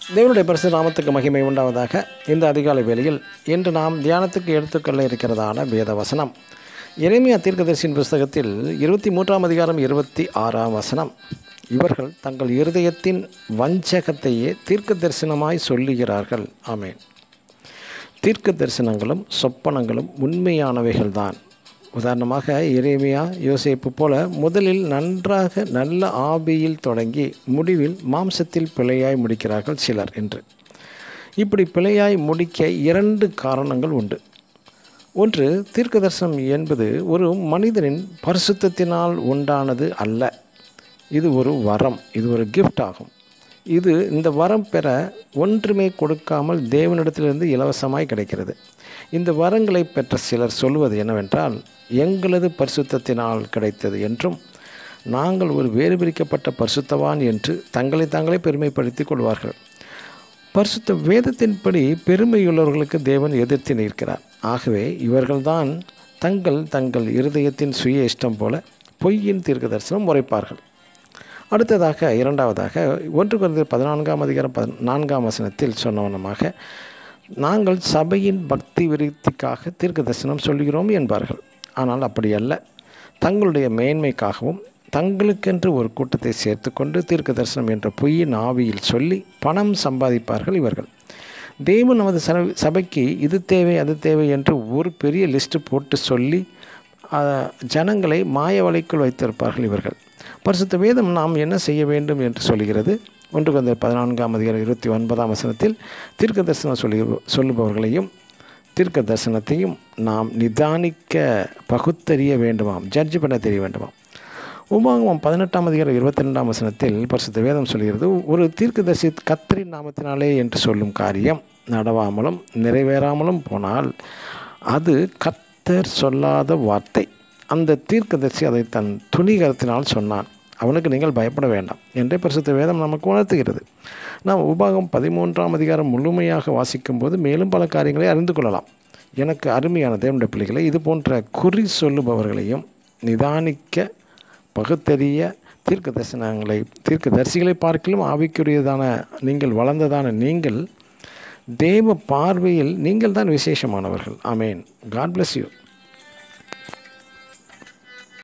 தேவனுடைய பரிசு நாமத்துக்கு மகிமை உண்டாவதாக இந்த அதிகாலை வேளையில் இன்று நாம் தியானத்துக்கு எடுத்துக்கொள்ள இருக்கிறதான வேத வசனம் இறைமையா தீர்க்கதரிசியின் புஸ்தகத்தில் இருபத்தி மூன்றாம் அதிகாரம் இருபத்தி ஆறாம் வசனம் இவர்கள் தங்கள் இருதயத்தின் வஞ்சகத்தையே தீர்க்க தரிசனமாய் சொல்லுகிறார்கள் ஆமேன் தீர்க்க தரிசனங்களும் சொப்பனங்களும் உண்மையானவைகள்தான் உதாரணமாக இறைமையா யோசேப்பு போல முதலில் நன்றாக நல்ல ஆபியில் தொடங்கி முடிவில் மாம்சத்தில் பிழையாய் முடிக்கிறார்கள் சிலர் என்று இப்படி பிழையாய் முடிக்க இரண்டு காரணங்கள் உண்டு ஒன்று தீர்க்க தரிசனம் என்பது ஒரு மனிதனின் பரிசுத்தத்தினால் உண்டானது அல்ல இது ஒரு வரம் இது ஒரு கிஃப்ட் ஆகும் இது இந்த வரம் பெற ஒன்றுமே கொடுக்காமல் தேவனிடத்திலிருந்து இலவசமாய் கிடைக்கிறது இந்த வரங்களை பெற்ற சிலர் சொல்வது என்னவென்றால் எங்களது பரிசுத்தத்தினால் கிடைத்தது என்றும் நாங்கள் ஒரு வேறு பிரிக்கப்பட்ட பரிசுத்தவான் என்று தங்களை தாங்களே பெருமைப்படுத்திக் கொள்வார்கள் பரிசுத்த வேதத்தின்படி பெருமையுள்ளவர்களுக்கு தேவன் எதிர்த்து நிற்கிறார் ஆகவே இவர்கள்தான் தங்கள் தங்கள் இருதயத்தின் சுய இஷ்டம் போல பொய்யின் தீர்க்க தரிசனம் உரைப்பார்கள் அடுத்ததாக இரண்டாவதாக ஒன்று குறைந்த பதினான்காம் அதிகாரம் பதி நான்காம் வசனத்தில் சொன்னவனமாக நாங்கள் சபையின் பக்தி விருத்திக்காக தீர்க்க தரிசனம் சொல்கிறோம் என்பார்கள் ஆனால் அப்படி அல்ல தங்களுடைய மேன்மைக்காகவும் தங்களுக்கென்று ஒரு கூட்டத்தை சேர்த்து கொண்டு தீர்க்க தரிசனம் என்ற பொய்யின் ஆவியில் சொல்லி பணம் சம்பாதிப்பார்கள் இவர்கள் தேவன் நமது சபைக்கு இது தேவை அது தேவை என்று ஒரு பெரிய லிஸ்ட்டு போட்டு சொல்லி ஜனங்களை மாய வலைக்குள் வைத்திருப்பார்கள் இவர்கள் பரிசுத்த வேதம் நாம் என்ன செய்ய வேண்டும் என்று சொல்கிறது ஒன்று கொஞ்சம் பதினான்காம் அதிகாரம் இருபத்தி ஒன்பதாம் வசனத்தில் தீர்க்க தரிசனம் சொல்லி சொல்லுபவர்களையும் தீர்க்க தரிசனத்தையும் நாம் நிதானிக்க பகுத்தறிய வேண்டுமாம் ஜட்ஜ் பண்ண தெரிய வேண்டுமாம் உபாகமம் பதினெட்டாம் அதிகாரம் இருபத்தி ரெண்டாம் வசனத்தில் பரிசுத்த வேதம் சொல்கிறது ஒரு தீர்க்கதரிசி கத்திரின் நாமத்தினாலே என்று சொல்லும் காரியம் நடவாமலும் நிறைவேறாமலும் போனால் அது கத்தர் சொல்லாத வார்த்தை அந்த தீர்க்கதரிசி அதை தன் துணிகரத்தினால் சொன்னான் அவனுக்கு நீங்கள் பயப்பட வேண்டாம் என்றே பரிசுத்த வேதம் நமக்கு உணர்த்துகிறது நாம் உபாகம் பதிமூன்றாம் அதிகாரம் முழுமையாக வாசிக்கும்போது மேலும் பல காரியங்களை அறிந்து கொள்ளலாம் எனக்கு அருமையான தேவனுடைய பிள்ளைகளை இது போன்ற குறி சொல்லுபவர்களையும் நிதானிக்க பகுத்தறிய தீர்க்க தரிசனங்களை தீர்க்க தரிசிகளை பார்க்கலும் ஆவிக்குரியதான நீங்கள் வளர்ந்ததான நீங்கள் தேவ பார்வையில் நீங்கள் தான் விசேஷமானவர்கள் ஆமேன் காட் பிளஸ் யூ